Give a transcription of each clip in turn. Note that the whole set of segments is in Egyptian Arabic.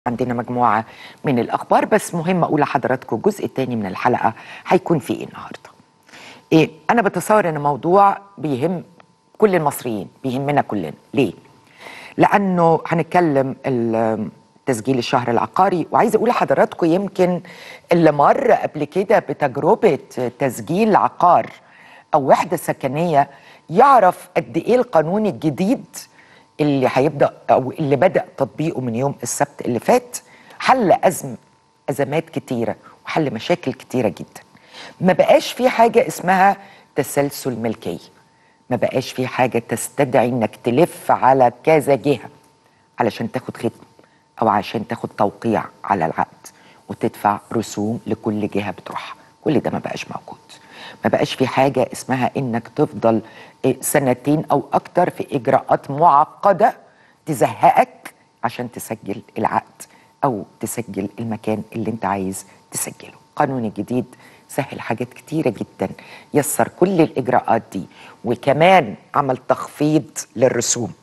عندنا مجموعة من الأخبار بس مهم أقول لحضراتكم الجزء الثاني من الحلقة هيكون في إيه النهاردة إيه أنا بتصور إن موضوع بيهم كل المصريين بيهمنا كلنا ليه؟ لأنه هنتكلم ال- تسجيل الشهر العقاري وعايزة أقول لحضراتكم يمكن اللي مر قبل كده بتجربة تسجيل عقار أو وحدة سكنية يعرف قد إيه القانون الجديد اللي هيبدا او اللي بدا تطبيقه من يوم السبت اللي فات حل ازم ازمات كتيره وحل مشاكل كتيره جدا ما بقاش في حاجه اسمها تسلسل ملكيه ما بقاش في حاجه تستدعي انك تلف على كذا جهه علشان تاخد ختم او عشان تاخد توقيع على العقد وتدفع رسوم لكل جهه بتروحها كل ده ما بقاش موجود ما بقاش في حاجه اسمها انك تفضل إيه، سنتين او اكتر في اجراءات معقده تزهقك عشان تسجل العقد او تسجل المكان اللي انت عايز تسجله القانون الجديد سهل حاجات كتيرة جدا يسر كل الإجراءات دي وكمان عمل تخفيض للرسوم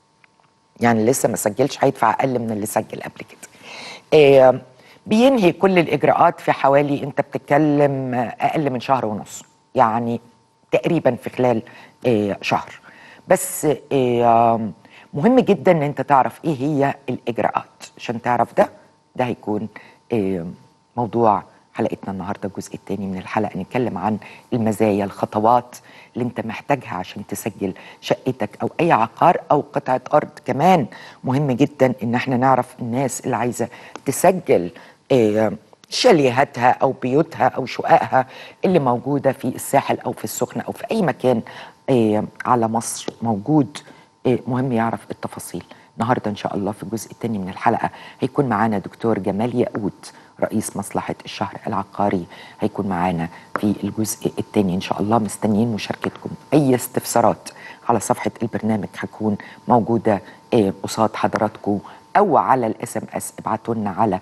يعني اللي لسه ما سجلش هيدفع اقل من اللي سجل قبل كده آه، بينهي كل الاجراءات في حوالي انت بتتكلم آه، اقل من شهر ونص يعني تقريبا في خلال آه، شهر بس آه، مهم جدا ان انت تعرف ايه هي الاجراءات عشان تعرف ده ده هيكون آه، موضوع حلقتنا النهارده الجزء الثاني من الحلقه نتكلم عن المزايا الخطوات اللي انت محتاجها عشان تسجل شقتك او اي عقار او قطعه ارض كمان مهم جدا ان احنا نعرف الناس اللي عايزه تسجل آه، شاليهاتها او بيوتها او شققها اللي موجوده في الساحل او في السخنه او في اي مكان آه، على مصر موجود آه، مهم يعرف التفاصيل النهارده ان شاء الله في الجزء الثاني من الحلقه هيكون معانا دكتور جمال ياقوت رئيس مصلحه الشهر العقاري هيكون معانا في الجزء الثاني ان شاء الله مستنيين مشاركتكم اي استفسارات على صفحه البرنامج هتكون موجوده آه، قصاد حضراتكم او على الاس ام اس ابعتوا لنا على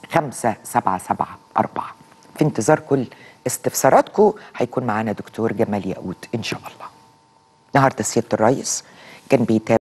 5774 في انتظار كل استفساراتكم هيكون معانا دكتور جمال ياقوت ان شاء الله النهارده سياده الرئيس كان بيتابع